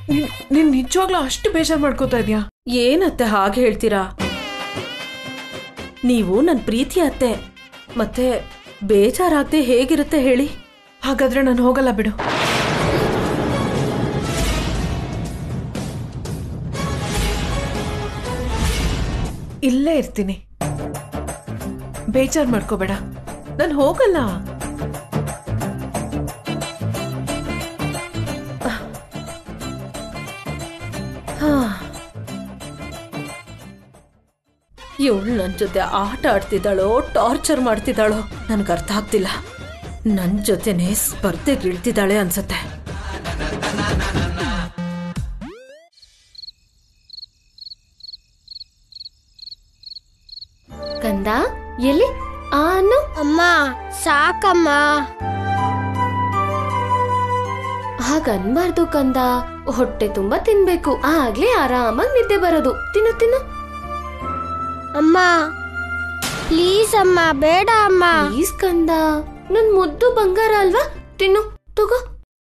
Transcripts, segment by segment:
ನೀನ್ ನೀನ್ ನಿಜವಾಗ್ಲೂ ಅಷ್ಟು ಬೇಜಾರ್ ಮಾಡ್ಕೋತಾ ಇದೀಯಾ ಏನತ್ತೆ ಹಾಗೆ ಹೇಳ್ತೀರಾ ನೀವು ನನ್ನ ಪ್ರೀತಿ ಅತ್ತೆ ಮತ್ತೆ ಬೇಜಾರಾಗದೆ ಹೇಗಿರುತ್ತೆ ಹೇಳಿ ಹಾಗಾದ್ರೆ ನಾನು ಹೋಗಲ್ಲ ಬಿಡು ಇಲ್ಲೇ ಇರ್ತೀನಿ ಬೇಜಾರ್ ಮಾಡ್ಕೋಬೇಡ ನಾನು ಹೋಗಲ್ಲ ಇವಳು ನನ್ನ ಜೊತೆ ಆಟ ಆಡ್ತಿದ್ದಾಳೋ ಟಾರ್ಚರ್ ಮಾಡ್ತಿದ್ದಾಳೋ ನನಗೆ ಅರ್ಥ ಆಗ್ತಿಲ್ಲ ನನ್ನ ಜೊತೆನೆ ಸ್ಪರ್ಧೆಗಿಳ್ತಿದ್ದಾಳೆ ಅನ್ಸತ್ತೆ ಕಂದ ಎಲ್ಲಿ ಆ ಅನ್ನು ಅಮ್ಮ ಸಾಕಮ್ಮ ಹಾಗನ್ಬಾರ್ದು ಕಂದ ಹೊಟ್ಟೆ ತುಂಬಾ ತಿನ್ಬೇಕು ಆಗ್ಲೇ ಆರಾಮಾಗಿ ನಿದ್ದೆ ಬರೋದು ತಿನ್ನು ತಿನ್ನು ಅಮ್ಮ ಪ್ಲೀಸ್ ಅಮ್ಮ ಬೇಡ ಅಮ್ಮ ಪ್ಲೀಸ್ ಕಂದ ನನ್ ಮುದ್ದು ಬಂಗಾರ ಅಲ್ವಾ ತಿನ್ನು ತಗೋ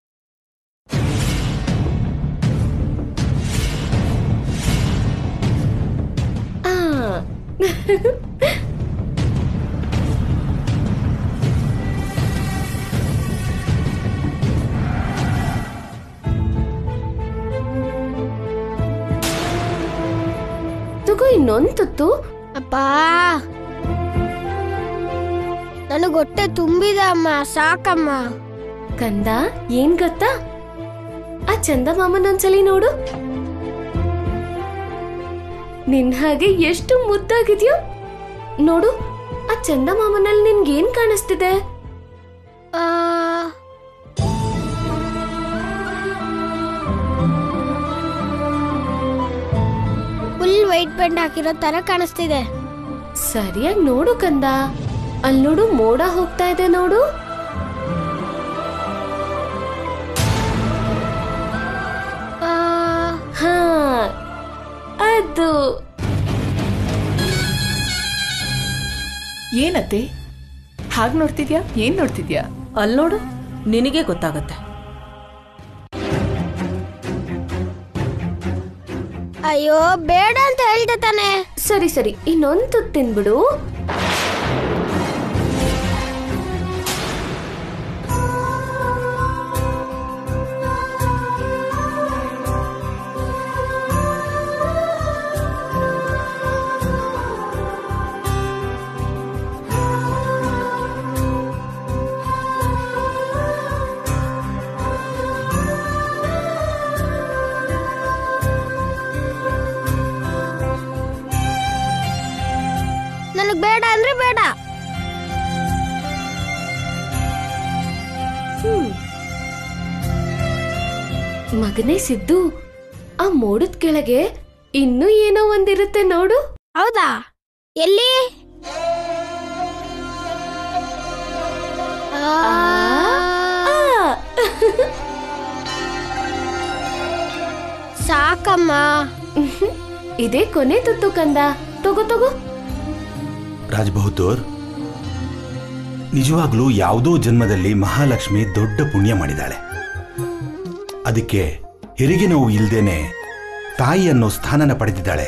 ಆ. ತಗೋ ಇನ್ನೊಂದ್ ತುತ್ತು ಅಪ್ಪ ನನಗೆ ಹೊಟ್ಟೆ ತುಂಬಿದೆ ಅಮ್ಮ ಸಾಕಮ್ಮ ಕಂದ ಏನ್ ಗೊತ್ತಾ ಆ ಚಂದ ಮಾಮನೊಂದ್ಸಲಿ ನೋಡು ನಿನ್ ಹಾಗೆ ಎಷ್ಟು ಮುದ್ದಾಗಿದ್ಯೋ ನೋಡು ಆ ಚಂದ ಮಾಮನಲ್ಲಿ ನಿನ್ಗೇನ್ ಕಾಣಿಸ್ತಿದೆ ಆ, ಫುಲ್ ವೈಟ್ ಪೆಂಟ್ ಹಾಕಿರೋ ತರ ಕಾಣಿಸ್ತಿದೆ ಸರಿಯಾಗಿ ನೋಡು ಕಂದ ಅಲ್ಲಿ ನೋಡು ಮೋಡ ಹೋಗ್ತಾ ಇದೆ ನೋಡು ಆ, ಹಾ ಅದು ಏನತ್ತೆ ಹಾಗೆ ನೋಡ್ತಿದ್ಯಾ ಏನ್ ನೋಡ್ತಿದ್ಯಾ ಅಲ್ಲಿ ನೋಡು ನಿನಗೆ ಗೊತ್ತಾಗತ್ತೆ ಅಯ್ಯೋ ಬೇಡ ಅಂತ ಹೇಳ್ದೆ ತಾನೆ ಸರಿ ಸರಿ ಇನ್ನೊಂದು ತುತ್ತು ತಿನ್ಬಿಡು ನನಗ್ ಬೇಡ ಅಂದ್ರೆ ಬೇಡ ಮಗನೇ ಸಿದ್ದು ಆ ಮೋಡದ ಕೆಳಗೆ ಇನ್ನೂ ಏನೋ ಒಂದಿರುತ್ತೆ ನೋಡು ಹೌದಾ ಎಲ್ಲಿ ಆ, ಆ, ಸಾಕಮ್ಮ ಇದೇ ಕೊನೆ ತುತ್ತು ಕಂದ ತಗೋ ತಗೋ ರಾಜ್ ಬಹದ್ದೂರ್ ನಿಜವಾಗ್ಲೂ ಯಾವುದೋ ಜನ್ಮದಲ್ಲಿ ಮಹಾಲಕ್ಷ್ಮಿ ದೊಡ್ಡ ಪುಣ್ಯ ಮಾಡಿದಾಳೆ ಅದಕ್ಕೆ ಹೆರಿಗೆ ನೋವು ಇಲ್ದೇನೆ ತಾಯಿ ಅನ್ನೋ ಸ್ಥಾನನ ಪಡೆದಿದ್ದಾಳೆ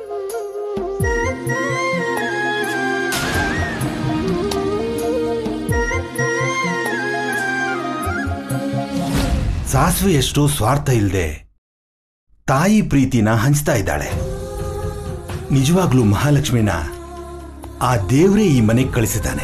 ಸಾಸಿವೆಯಷ್ಟು ಸ್ವಾರ್ಥ ಇಲ್ಲದೆ ತಾಯಿ ಪ್ರೀತಿನ ಹಂಚ್ತಾ ಇದ್ದಾಳೆ ನಿಜವಾಗ್ಲೂ ಮಹಾಲಕ್ಷ್ಮಿನ ಆ ದೇವ್ರೇ ಈ ಮನೆಗೆ ಕಳಿಸಿದ್ದಾನೆ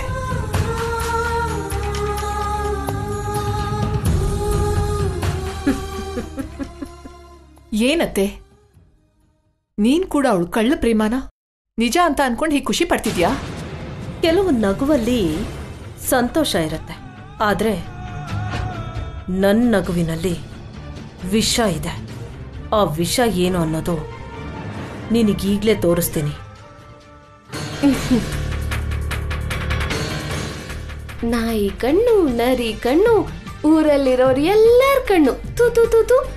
ಏನತ್ತೆ ನೀನ್ ಕೂಡ ಅವಳು ಕಳ್ಳ ಪ್ರೇಮನ ನಿಜ ಅಂತ ಅನ್ಕೊಂಡು ಹೀಗೆ ಖುಷಿ ಪಡ್ತಿದ್ಯಾ ಕೆಲವು ನಗುವಲ್ಲಿ ಸಂತೋಷ ಇರುತ್ತೆ ಆದ್ರೆ ನನ್ನ ನಗುವಿನಲ್ಲಿ ವಿಷ ಇದೆ ಆ ವಿಷ ಏನು ಅನ್ನೋದು ನಿನಗೀಗ್ಲೇ ತೋರಿಸ್ತೀನಿ ನಾಯಿ ಕಣ್ಣು ನರಿ ಕಣ್ಣು ಊರಲ್ಲಿರೋರು ಎಲ್ಲಾರ ಕಣ್ಣು ತು ತು ತು ತು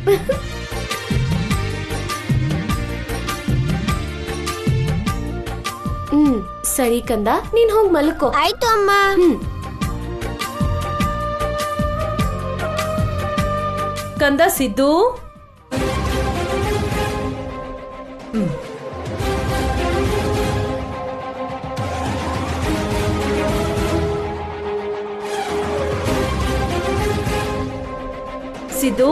ಹ್ಮ್ ಸರಿ ಕಂದ ನೀನ್ ಹೋಗ್ ಮಲ್ಕೋ ಆಯ್ತು ಅಮ್ಮ ಹ್ಮ್ ಕಂದ ಸಿದ್ದು ಸಿದ್ದು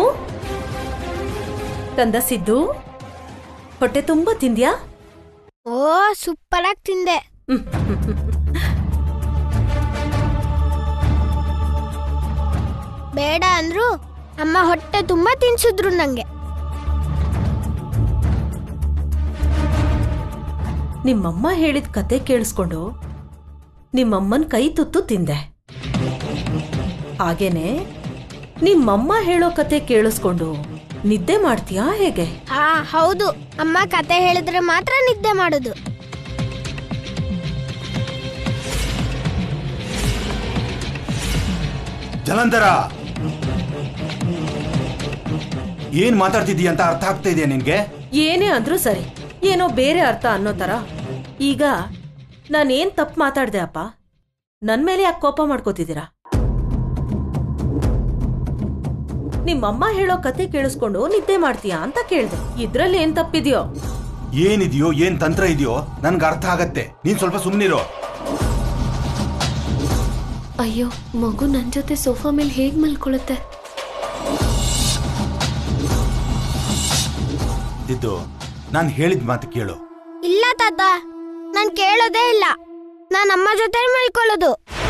ಕಂದ ಸಿದ್ದು ಹೊಟ್ಟೆ ತುಂಬಾ ತಿಂದ್ಯಾ ಓ ಸೂಪರ್ ಆಗಿ ತಿಂದೆ ಬೇಡ ಅಂದ್ರು ಅಮ್ಮ ಹೊಟ್ಟೆ ತುಂಬಾ ತಿನ್ಸಿದ್ರು ನಂಗೆ ನಿಮ್ಮಮ್ಮ ಹೇಳಿದ ಕತೆ ಕೇಳಿಸ್ಕೊಂಡು ನಿಮ್ಮಮ್ಮನ ಕೈ ತುತ್ತು ತಿಂದೆ ಹಾಗೇನೆ ನಿಮ್ಮಮ್ಮ ಹೇಳೋ ಕತೆ ಕೇಳಿಸ್ಕೊಂಡು ನಿದ್ದೆ ಮಾಡ್ತೀಯಾ ಹೇಗೆ ಹಾ ಹೌದು ಅಮ್ಮ ಕತೆ ಹೇಳಿದ್ರೆ ಮಾತ್ರ ನಿದ್ದೆ ಮಾಡೋದು ಜಲಂಧರ ಏನ್ ಮಾತಾಡ್ತಿದೀಯ ಅಂತ ಅರ್ಥ ಆಗ್ತಾ ಇದೆಯಾ ನಿನ್ಗೆ ಏನೇ ಅಂದ್ರೂ ಸರಿ ಏನೋ ಬೇರೆ ಅರ್ಥ ಅನ್ನೋ ಥರ ಈಗ ನಾನೇನ್ ತಪ್ಪು ಮಾತಾಡ್ದೆ ಅಪ್ಪ ನನ್ ಮೇಲೆ ಯಾಕೆ ಕೋಪ ಮಾಡ್ಕೋತಿದ್ದೀರಾ ನಿಮ್ಮಮ್ಮ ಹೇಳೋ ಕತೆ ಕೇಳಿಸ್ಕೊಂಡು ನಿದ್ದೆ ಮಾಡ್ತೀಯಾ ಅಂತ ಕೇಳ್ದೆ ಇದ್ರಲ್ಲಿ ಏನ್ ತಪ್ಪಿದ್ಯೋ ಏನಿದೆಯೋ ಏನ್ ತಂತ್ರ ಇದೆಯೋ ನನ್ಗೆ ಅರ್ಥ ಆಗತ್ತೆ ನೀನ್ ಸ್ವಲ್ಪ ಸುಮ್ನಿರೋ ಅಯ್ಯೋ ಮಗು ನನ್ ಜೊತೆ ಸೋಫಾ ಮೇಲೆ ಹೇಗ್ ಮಲ್ಕೊಳ್ಳುತ್ತೆ ಇದ್ದು ನಾನು ಹೇಳಿದ ಮಾತು ಕೇಳು ಇಲ್ಲ ತಾತ ನಾನ್ ಕೇಳೋದೇ ಇಲ್ಲ ನಾನ್ ಅಮ್ಮ ಜೊತೆ ಮಲ್ಕೊಳ್ಳೋದು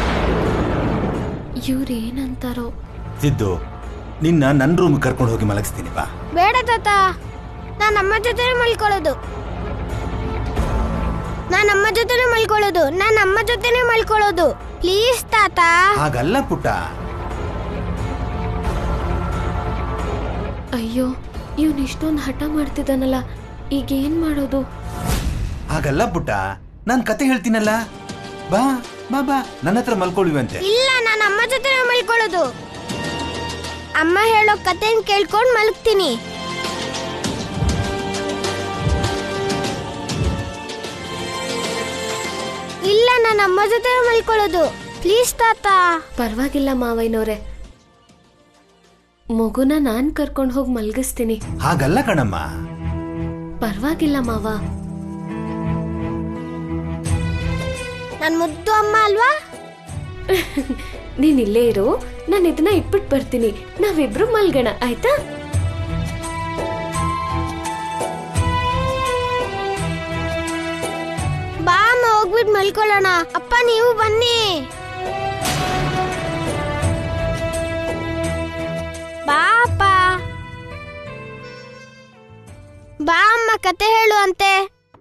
ಇವ್ರು ಏನಂತಾರೋ ಸಿದ್ದು ನಿನ್ನ ನನ್ನ ರೂಮ್ ಕರ್ಕೊಂಡು ಹೋಗಿ ಮಲಗಿಸ್ತೀನಿ ಬಾ ಬೇಡ ತಾತ ನಾನ್ ಅಮ್ಮ ಜೊತೆ ಮಲ್ಕೊಳ್ಳೋದು ನಾನ್ ಅಮ್ಮ ಜೊತೆನೆ ಮಲ್ಕೊಳ್ಳೋದು ನಾನ್ ಅಮ್ಮ ಜೊತೆನೆ ಮಲ್ಕೊಳ್ಳೋದು ಪ್ಲೀಸ್ ತಾತ ಹಾಗಲ್ಲ ಪುಟ್ಟ ಅಯ್ಯೋ ಇವ್ನ್ ಇಷ್ಟೊಂದು ಹಠ ಮಾಡ್ತಿದ್ದಾನಲ್ಲ ಈಗ ಏನ್ ಮಾಡೋದು ಹಾಗಲ್ಲ ಪುಟ್ಟ ನಾನ್ ಕತೆ ಹೇಳ್ತೀನಲ್ಲ ಬಾ ಬಾ ಬಾ ನನ್ನ ಹತ್ರ ಮಲ್ಕೊಳ್ಳುವಂತೆ ಇಲ್ಲ ನಾನು ಅಮ್ಮ ಜೊತೆ ಮಲ್ಕೊಳ್ಳೋದು ಅಮ್ಮ ಹೇಳೋ ಕತೆನ್ ಕೇಳ್ಕೊಂಡ್ ಮಲಗ್ತೀನಿ ಇಲ್ಲ ನಾನು ಅಮ್ಮ ಜೊತೆ ಮಲ್ಕೊಳ್ಳೋದು ಪ್ಲೀಸ್ ತಾತ ಪರವಾಗಿಲ್ಲ ಮಾವಯ್ಯನವ್ರೆ ಮಗುನ ನಾನ್ ಕರ್ಕೊಂಡು ಹೋಗಿ ಮಲ್ಗಿಸ್ತೀನಿ ಹಾಗಲ್ಲ ಕಣಮ್ಮ ಪರವಾಗಿಲ್ಲ ಮಾವ ನನ್ ಮುದ್ದು ಅಮ್ಮ ಅಲ್ವಾ ನೀನ್ ಇಲ್ಲೇ ಇರು ನಾನು ಇದನ್ನ ಇಟ್ಬಿಟ್ಟು ಬರ್ತೀನಿ ನಾವಿಬ್ರು ಮಲ್ಗೋಣ ಆಯ್ತಾ ಬಾ ಅಮ್ಮ ಹೋಗ್ಬಿಟ್ಟು ಮಲ್ಕೊಳ್ಳೋಣ ಅಪ್ಪ ನೀವು ಬನ್ನಿ ಬಾ ಅಪ್ಪ ಬಾ ಅಮ್ಮ ಕತೆ ಹೇಳು ಅಂತೆ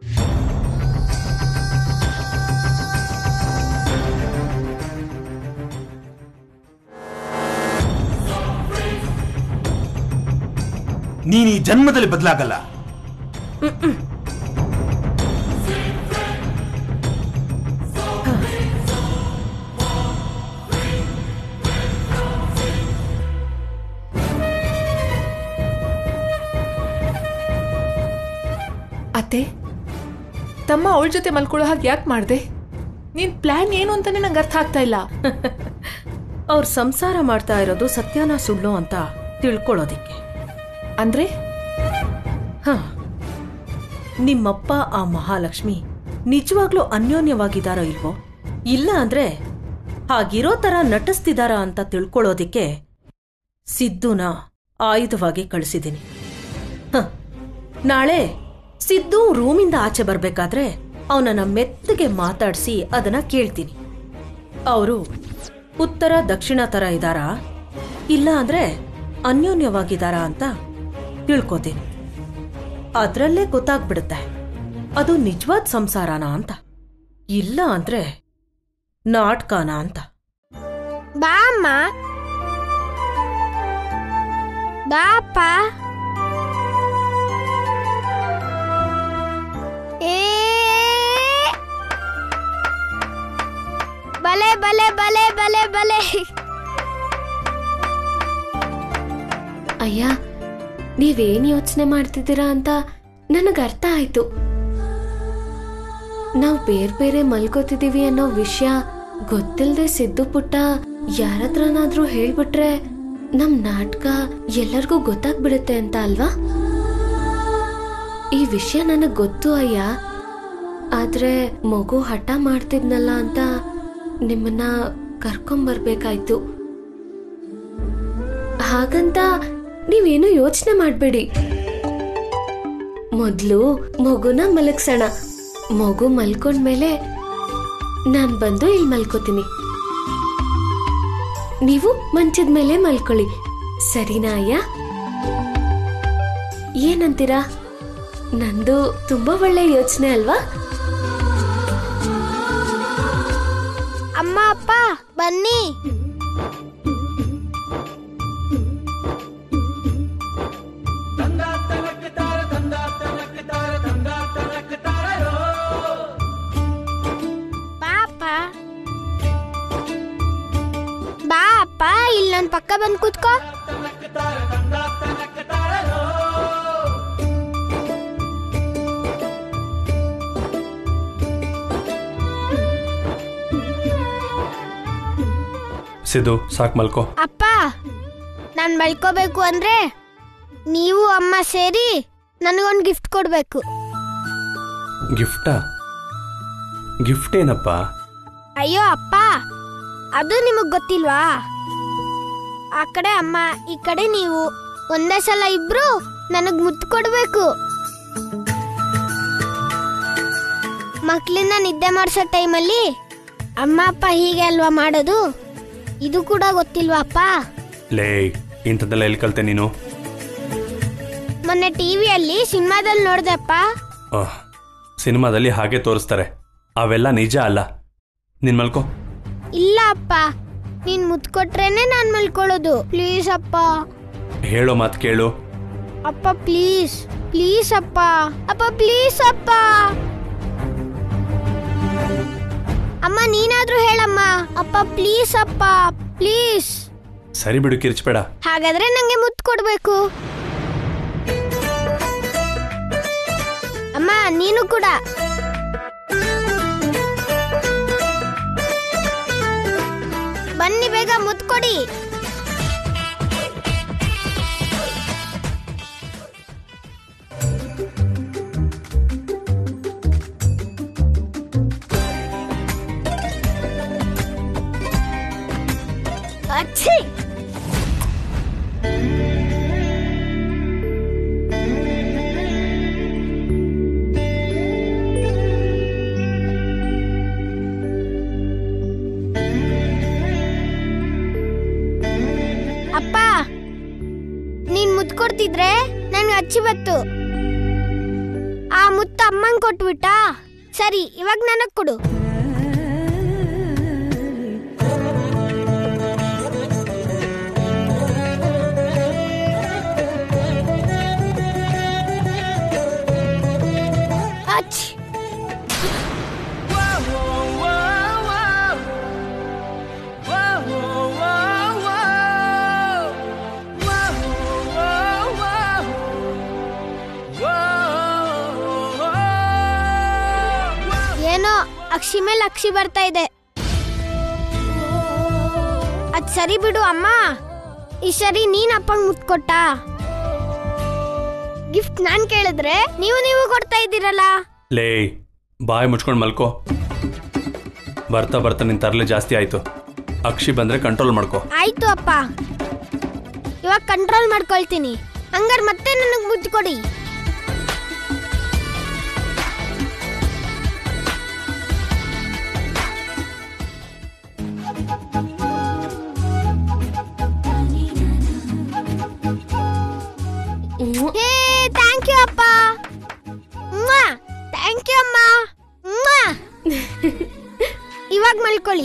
ನೀನ್ ಈ ಜನ್ಮದಲ್ಲಿ ಬದಲಾಗಲ್ಲ ಅತ್ತೆ ತಮ್ಮ ಅವಳ ಜೊತೆ ಮಲ್ಕೊಳ್ಳೋ ಹಾಗೆ ಯಾಕೆ ಮಾಡ್ದೆ ನಿನ್ ಪ್ಲಾನ್ ಏನು ಅಂತಾನೆ ನಂಗೆ ಅರ್ಥ ಆಗ್ತಾ ಇಲ್ಲ ಅವ್ರ ಸಂಸಾರ ಮಾಡ್ತಾ ಇರೋದು ಸತ್ಯನ ಸುಳ್ಳು ಅಂತ ತಿಳ್ಕೊಳ್ಳೋದಿಕ್ಕೆ ಅಂದ್ರೆ ಹ ನಿಮ್ಮಪ್ಪ ಆ ಮಹಾಲಕ್ಷ್ಮಿ ನಿಜವಾಗ್ಲೂ ಅನ್ಯೋನ್ಯವಾಗಿದಾರೋ ಇಲ್ವೋ ಇಲ್ಲ ಅಂದ್ರೆ ಹಾಗಿರೋ ತರ ನಟಿಸ್ತಿದಾರ ಅಂತ ತಿಳ್ಕೊಳ್ಳೋದಿಕ್ಕೆ ಸಿದ್ದುನ ಆಯುಧವಾಗಿ ಕಳಿಸಿದ್ದೀನಿ ಹ ನಾಳೆ ಸಿದ್ದು ರೂಮಿಂದ ಆಚೆ ಬರ್ಬೇಕಾದ್ರೆ ಅವನನ್ನ ಮೆತ್ತಗೆ ಮಾತಾಡಿಸಿ ಅದನ್ನ ಕೇಳ್ತೀನಿ ಅವರು ಉತ್ತರ ದಕ್ಷಿಣ ತರ ಇದಾರಾ ಇಲ್ಲ ಅಂದ್ರೆ ಅನ್ಯೋನ್ಯವಾಗಿದಾರಾ ಅಂತ ತಿಳ್ಕೊತೀನಿ ಅದ್ರಲ್ಲೇ ಗೊತ್ತಾಗ್ಬಿಡುತ್ತೆ ಅದು ನಿಜವಾದ ಸಂಸಾರನ ಅಂತ ಇಲ್ಲ ಅಂದ್ರೆ ನಾಟಕನ ಅಂತ ಬಾ ಅಮ್ಮ ಬಾ ಅಪ್ಪ ಏ ಬಲೆ ಬಲೆ ಬಲೆ ಬಲೆ ಬಲೆ ಅಯ್ಯ ನೀವೇನ್ ಯೋಚನೆ ಮಾಡ್ತಿದ್ದೀರಾ ಅಂತ ನನಗೆ ಅರ್ಥ ಆಯ್ತು ನಾವು ಬೇರೆ ಬೇರೆ ಮಲ್ಕೋತಿದೀವಿ ಅನ್ನೋ ವಿಷಯ ಗೊತ್ತಿಲ್ಲದೆ ಸಿದ್ದು ಪುಟ್ಟ ಯಾರತ್ರನಾದ್ರೂ ಹೇಳ್ಬಿಟ್ರೆ ನಮ್ ನಾಟಕ ಎಲ್ಲರಿಗೂ ಗೊತ್ತಾಗ್ಬಿಡುತ್ತೆ ಅಂತ ಅಲ್ವಾ ಈ ವಿಷಯ ನನಗೆ ಗೊತ್ತು ಅಯ್ಯ ಆದ್ರೆ ಮಗು ಹಠ ಮಾಡ್ತಿದ್ನಲ್ಲ ಅಂತ ನಿಮ್ಮನ್ನ ಕರ್ಕೊಂಬರ್ಬೇಕಾಯ್ತು ಹಾಗಂತ ನೀವೇನು ಯೋಚನೆ ಮಾಡಬೇಡಿ ಮೊದಲು ಮಗುನ ಮಲಗ್ಸೋಣ ಮಗು ಮಲ್ಕೊಂಡ್ಮೇಲೆ ನಾನು ಬಂದು ಇಲ್ಲಿ ಮಲ್ಕೋತೀನಿ ನೀವು ಮಂಚದ ಮೇಲೆ ಮಲ್ಕೊಳ್ಳಿ ಸರಿನಾ ಅಯ್ಯ ಏನಂತೀರಾ ನಂದು ತುಂಬಾ ಒಳ್ಳೆ ಯೋಚನೆ ಅಲ್ವಾ ಅಮ್ಮ ಅಪ್ಪ ಬನ್ನಿ ಬಾ ಅಪ್ಪ ಬಾ ಅಪ್ಪ ಇಲ್ಲಿ ನನ್ನ ಪಕ್ಕ ಬಂದು ಕೂತ್ಕೋ ಸಿದ್ದು ಸಾಕ್ ಮಲ್ಕೋ ಅಪ್ಪ ನಾನು ಮಲ್ಕೋಬೇಕು ಅಂದ್ರೆ ನೀವು ಅಮ್ಮ ಸೇರಿ ನನಗೊಂದು ಗಿಫ್ಟ್ ಕೊಡಬೇಕು ಗಿಫ್ಟಾ ಗಿಫ್ಟ್ ಏನಪ್ಪ ಅಯ್ಯೋ ಅಪ್ಪ ಅದು ನಿಮಗ್ ಗೊತ್ತಿಲ್ವಾ ಆ ಕಡೆ ಅಮ್ಮ ಈ ಕಡೆ ನೀವು ಒಂದೇ ಸಲ ಇಬ್ರು ನನಗ್ ಮುತ್ತು ಕೊಡ್ಬೇಕು ಮಕ್ಳನ್ನ ನಿದ್ದೆ ಮಾಡಿಸೋ ಟೈಮಲ್ಲಿ ಅಮ್ಮ ಅಪ್ಪ ಹೀಗೆ ಅಲ್ವಾ ಮಾಡೋದು ಇದು ಕೂಡ ಗೊತ್ತಿಲ್ವಾ ಅಪ್ಪ ಲೇ ಇಂಥದ್ದೆಲ್ಲ ಎಲ್ಲಿ ಕಲ್ತೆ ನೀನು ಮೊನ್ನೆ ಟಿವಿಯಲ್ಲಿ ಸಿನಿಮಾದಲ್ಲಿ ನೋಡ್ದೆ ಅಪ್ಪ ಆಹ್, ಸಿನಿಮಾದಲ್ಲಿ ಹಾಗೆ ತೋರಿಸ್ತಾರೆ ಅವೆಲ್ಲ ನಿಜ ಅಲ್ಲ ನಿನ್ ಮಲ್ಕೋ ಇಲ್ಲ ಅಪ್ಪ ನೀನ್ ಮುತ್ತು ಕೊಟ್ರೇನೆ ನಾನ್ ಮಲ್ಕೊಳ್ಳೋದು ಪ್ಲೀಸ್ ಅಪ್ಪ ಹೇಳೋ ಮಾತು ಕೇಳು ಅಪ್ಪ ಪ್ಲೀಸ್ ಪ್ಲೀಸ್ ಅಪ್ಪ ಅಪ್ಪ ಪ್ಲೀಸ್ ಅಪ್ಪ ಅಮ್ಮ ನೀನಾದ್ರೂ ಹೇಳಮ್ಮ ಅಪ್ಪ ಪ್ಲೀಸ್ ಅಪ್ಪ ಪ್ಲೀಸ್ ಸರಿ ಬಿಡು ಕಿರ್ಚ್ಬೇಡ ಹಾಗಾದ್ರೆ ನಂಗೆ ಮುತ್ತು ಕೊಡ್ಬೇಕು ಅಮ್ಮ ನೀನು ಕೂಡ ಬನ್ನಿ ಬೇಗ ಮುತ್ತು ಕೊಡಿ ಅಚ್ಚಿ ಅಪ್ಪ ನೀನ್ ಮುತ್ತು ಕೊಡ್ತಿದ್ರೆ ನನ್ಗೆ ಅಚ್ಚಿ ಬತ್ತು ಆ ಮುತ್ತು ಅಮ್ಮಂಗ್ ಕೊಟ್ಬಿಟ್ಟಾ ಸರಿ ಇವಾಗ ನನಗ್ ಕೊಡು ಅಚ್ಚಿ ಏನೋ ಅಕ್ಷಿ ಮೇಲೆ ಅಕ್ಷಿ ಬರ್ತಾ ಇದೆ ಅದ್ ಸರಿ ಬಿಡು ಅಮ್ಮ ಈ ಸರಿ ನೀನ್ ಅಪ್ಪಂಗ್ ಮುತ್ ಕೊಟ್ಟ ಗಿಫ್ಟ್ ನಾನ್ ಕೇಳಿದ್ರೆ ನೀವು ನೀವು ಕೊಡ್ತಾ ಇದ್ದೀರಲ್ಲ ಲೇ ಬಾಯಿ ಮುಚ್ಕೊಂಡು ಮಲ್ಕೋ ಬರ್ತಾ ಬರ್ತಾ ನಿನ್ ತರಲೆ ಜಾಸ್ತಿ ಆಯ್ತು ಅಕ್ಷಿ ಬಂದ್ರೆ ಕಂಟ್ರೋಲ್ ಮಾಡ್ಕೋ ಆಯ್ತು ಅಪ್ಪ ಇವಾಗ ಕಂಟ್ರೋಲ್ ಮಾಡ್ಕೊಳ್ತೀನಿ ಹಂಗಾರ್ ಮತ್ತೆ ನನಗ್ ಮುದ್ದು ಕೊಡಿ ಹೇ ಥ್ಯಾಂಕ್ ಯು ಅಪ್ಪ ಥ್ಯಾಂಕ್ ಯು ಅಮ್ಮ ಮ್ವಾ! ಇವಾಗ ಮಲ್ಕೊಳ್ಳಿ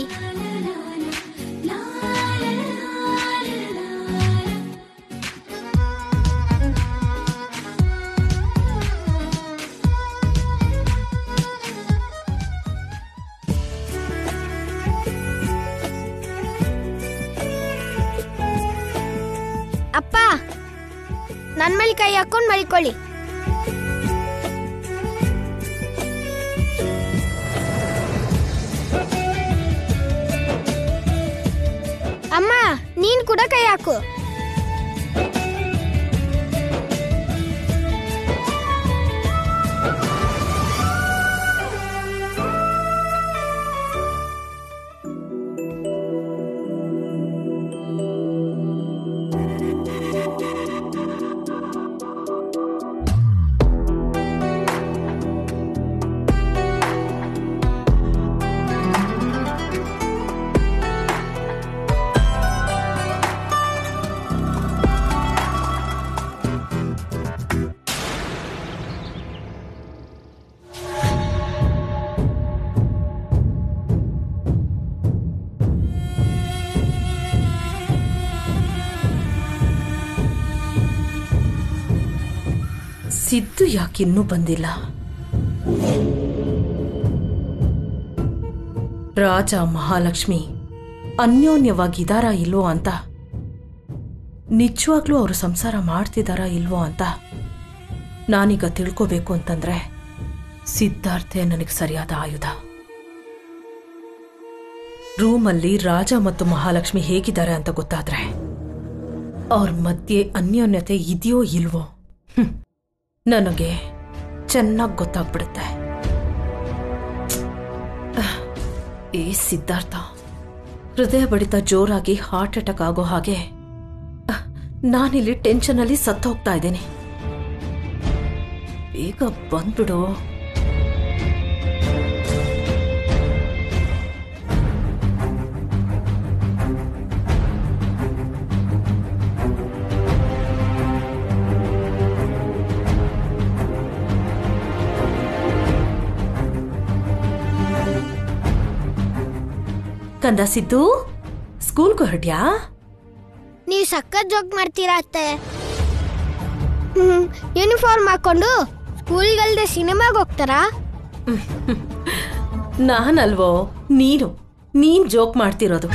ಅಪ್ಪ ನನ್ ಮೇಲೆ ಕೈ ಹಾಕೊಂಡ್ ಮಲ್ಕೊಳ್ಳಿ ಅಮ್ಮ ನೀನ್ ಕೂಡ ಕೈ ಹಾಕು ಸಿದ್ದು ಯಾಕಿನ್ನೂ ಬಂದಿಲ್ಲ ರಾಜ ಮಹಾಲಕ್ಷ್ಮಿ ಅನ್ಯೋನ್ಯವಾಗಿದ್ದಾರಾ ಇಲ್ವೋ ಅಂತ ನಿಜವಾಗ್ಲೂ ಅವರು ಸಂಸಾರ ಮಾಡ್ತಿದ್ದಾರಾ ಇಲ್ವೋ ಅಂತ ನಾನೀಗ ತಿಳ್ಕೋಬೇಕು ಅಂತಂದ್ರೆ ಸಿದ್ಧಾರ್ಥೆ ನನಗೆ ಸರಿಯಾದ ಆಯುಧ ರೂಮಲ್ಲಿ ರಾಜ ಮತ್ತು ಮಹಾಲಕ್ಷ್ಮಿ ಹೇಗಿದ್ದಾರೆ ಅಂತ ಗೊತ್ತಾದ್ರೆ ಅವ್ರ ಮಧ್ಯೆ ಅನ್ಯೋನ್ಯತೆ ಇದೆಯೋ ಇಲ್ವೋ ಹ್ಮ್. ನನಗೆ ಚೆನ್ನಾಗಿ ಗೊತ್ತಾಗ್ಬಿಡುತ್ತೆ ಅಹ್, ಏ ಸಿದ್ಧಾರ್ಥ ಹೃದಯ ಬಡಿತ ಜೋರಾಗಿ ಹಾರ್ಟ್ ಅಟ್ಯಾಕ್ ಆಗೋ ಹಾಗೆ ಅಹ್, ನಾನಿಲ್ಲಿ ಟೆನ್ಷನಲ್ಲಿ ಸತ್ತು ಹೋಗ್ತಾ ಇದ್ದೇನೆ ಬೇಗ ಬಂದ್ಬಿಡು ಕಂದ ಸಿದ್ದು ಸ್ಕೂಲ್ಗೆ ಹೊರಡ್ಯಾ ನೀವು ಸಖತ್ ಜೋಕ್ ಮಾಡ್ತೀರಾ ಅತ್ತೆ ಯೂನಿಫಾರ್ಮ್ ಹಾಕೊಂಡು ಸ್ಕೂಲ್ಗಲ್ದೆ ಸಿನಿಮಾಗೆ ಹೋಗ್ತಾರಾ ನಾನಲ್ವೋ ನೀನು ನೀನ್ ಜೋಕ್ ಮಾಡ್ತಿರೋದು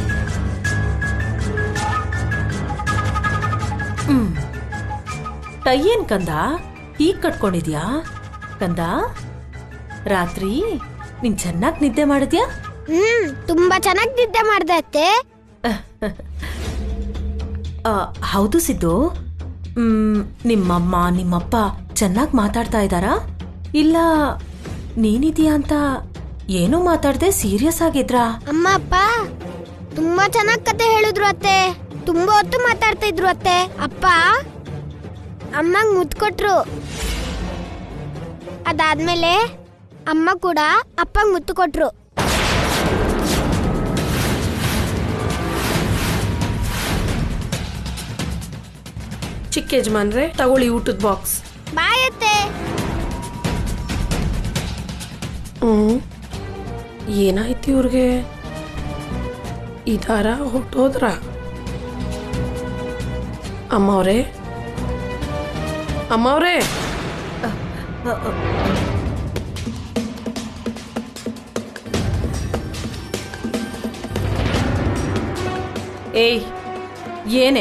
ಹ್ಮ್ ಟೈ ಏನ್ ಕಂದ ಹೀಗ್ ಕಟ್ಕೊಂಡಿದ್ಯಾ ಕಂದ ರಾತ್ರಿ ನೀನ್ ಚೆನ್ನಾಗ್ ನಿದ್ದೆ ಮಾಡಿದ್ಯಾ ಹ್ಮ್ ತುಂಬಾ ಚೆನ್ನಾಗಿ ನಿದ್ದೆ ಮಾಡ್ದೆ ಅತ್ತೆ ಆ, ಹೌದು ಸಿದ್ದು ಮ್, ನಿಮ್ಮಮ್ಮ ನಿಮ್ಮಪ್ಪ ಚೆನ್ನಾಗಿ ಮಾತಾಡ್ತಾ ಇದ್ದಾರಾ ಇಲ್ಲ ನೀನಿದೀಯಾ ಅಂತ ಏನೂ ಮಾತಾಡ್ದೆ ಸೀರಿಯಸ್ ಆಗಿದ್ರಾ ಅಮ್ಮ ಅಪ್ಪ ತುಂಬಾ ಚೆನ್ನಾಗಿ ಕತೆ ಹೇಳಿದ್ರು ಅತ್ತೆ ತುಂಬಾ ಹೊತ್ತು ಮಾತಾಡ್ತಾ ಇದ್ರು ಅತ್ತೆ ಅಪ್ಪ ಅಮ್ಮಂಗ್ ಮುದ್ದು ಕೊಟ್ರು ಅದಾದ್ಮೇಲೆ ಅಮ್ಮ ಕೂಡ ಅಪ್ಪಂಗ್ ಮುತ್ತು ಕೊಟ್ರು ಚಿಕ್ಕ ಯಜಮಾನ್ರೆ ತಗೊಳ್ಳಿ ಊಟದ ಬಾಕ್ಸ್ ಬಾಯ್ ಅತ್ತೆ ಹ್ಮ್ ಏನಾಯ್ತು ಇವ್ರಿಗೆ ಇದಾರ ಹೊಟ್ಟೋದ್ರ ಅಮ್ಮವ್ರೆ ಅಮ್ಮವ್ರೆ ಏಯ್ ಏನೇ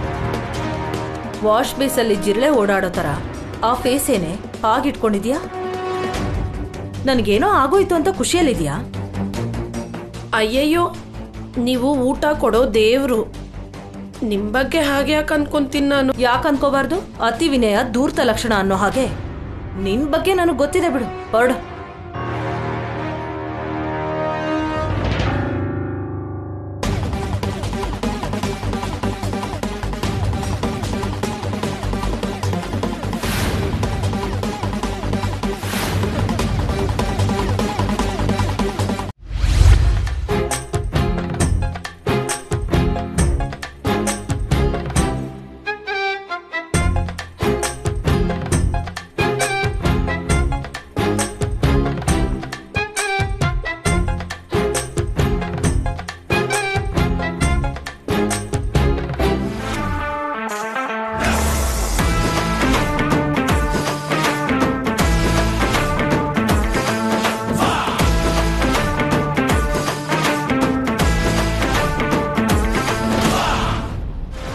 ವಾಶ್ ಬೇಸಲ್ಲಿ ಜಿರಳೆ ಓಡಾಡೋ ಥರ ಆ ಫೇಸ್ ಏನೇ ಹಾಗಿಟ್ಕೊಂಡಿದ್ಯಾ ನನಗೇನೋ ಆಗೋಯ್ತು ಅಂತ ಖುಷಿಯಲ್ಲಿದ್ಯಾ ಅಯ್ಯಯ್ಯೋ ನೀವು ಊಟ ಕೊಡೋ ದೇವ್ರು ನಿಮ್ ಬಗ್ಗೆ ಹಾಗೆ ಯಾಕೆ ಅನ್ಕೊಂತೀನಿ ನಾನು ಯಾಕೆ ಅನ್ಕೋಬಾರ್ದು ಅತಿ ವಿನಯ ದೂರ್ತ ಲಕ್ಷಣ ಅನ್ನೋ ಹಾಗೆ ನಿನ್ ಬಗ್ಗೆ ನನಗೆ ಗೊತ್ತಿದೆ ಬಿಡು ಹೊರಡು